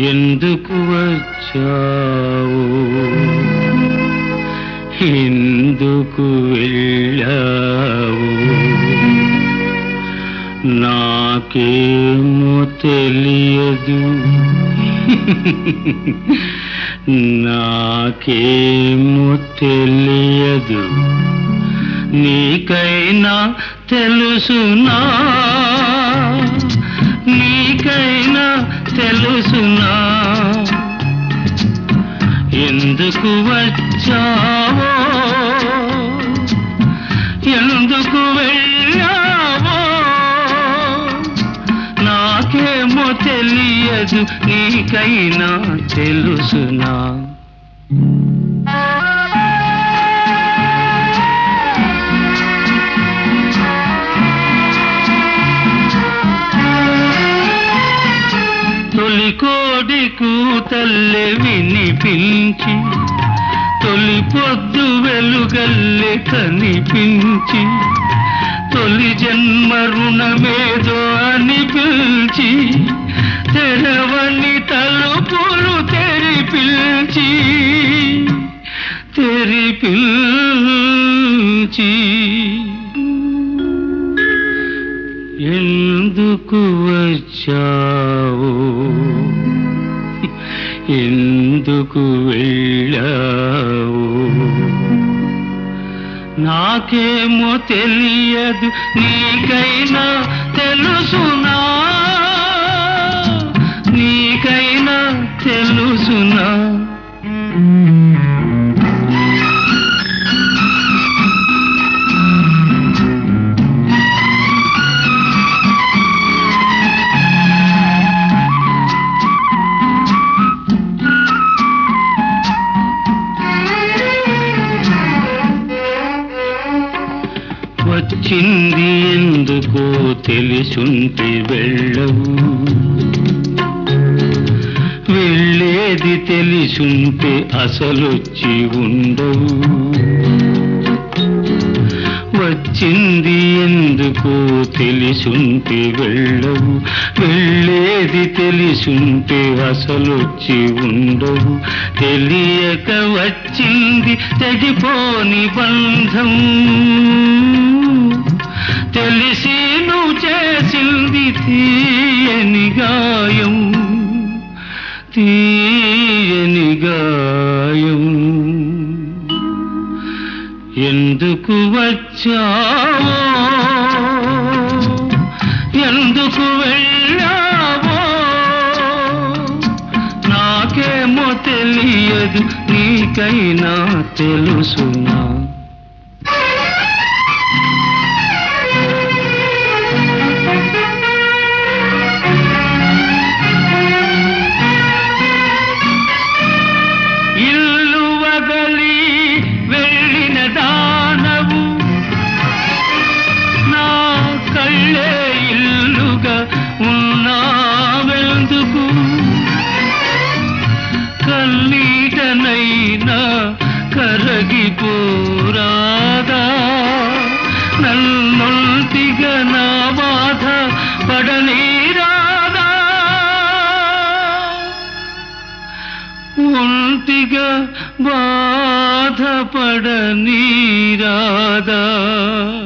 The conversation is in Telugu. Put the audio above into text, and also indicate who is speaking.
Speaker 1: ఎందుకు వచ్చావు ఎందుకు వెళ్ళావు నాకేమో తెలియదు నాకేమో తెలియదు నీకైనా తెలుసునా నీకైనా తెలుసునా ఎందుకు వచ్చావో ఎందుకు వెళ్ళావో నాకేమో తెలియదు నీకైనా తెలుసునా తొలి కోడి కూతల్లె వినిపించి తొలి పొద్దు వెలుగల్లె కనిపించి తొలి జన్మ రుణమేదో అని పిలిచి తెరవని తలుపులు తెరిపిల్చి తెరిపిల్చి ఎందుకు వచ్చావు ఎందుకు వెళ్ళావు నాకేమో తెలియదు నీకైనా తెలుసునా నీకైనా తెలుసునా వచ్చింది ఎందుకో తెలుసుంటే వెళ్ళవు వెళ్ళేది తెలిసుంటే అసలొచ్చి ఉండవు వచ్చింది ఎందుకో తెలిసుంటే వెళ్ళవు వెళ్ళేది తెలిసుంటే అసలొచ్చి ఉండవు తెలియక వచ్చింది తెగిపోని బంధం తెలిసి నువ్వు చేసింది తీయని గాయం తీయని గాయం ఎందుకు వచ్చావో ఎందుకు వెళ్ళావో నాకేమో తెలియదు నీకైనా తెలుసునా ఇల్లు వదలి వెళ్ళిన దానవు నా కళ్ళే ఇల్లుగా ఉన్నావెందుకు కన్నీటనైనా కరగిపోరాదా నన్నొంటిగా నా బాధ పడనీరాదా ఒంటిగా బాధపడనీరాదా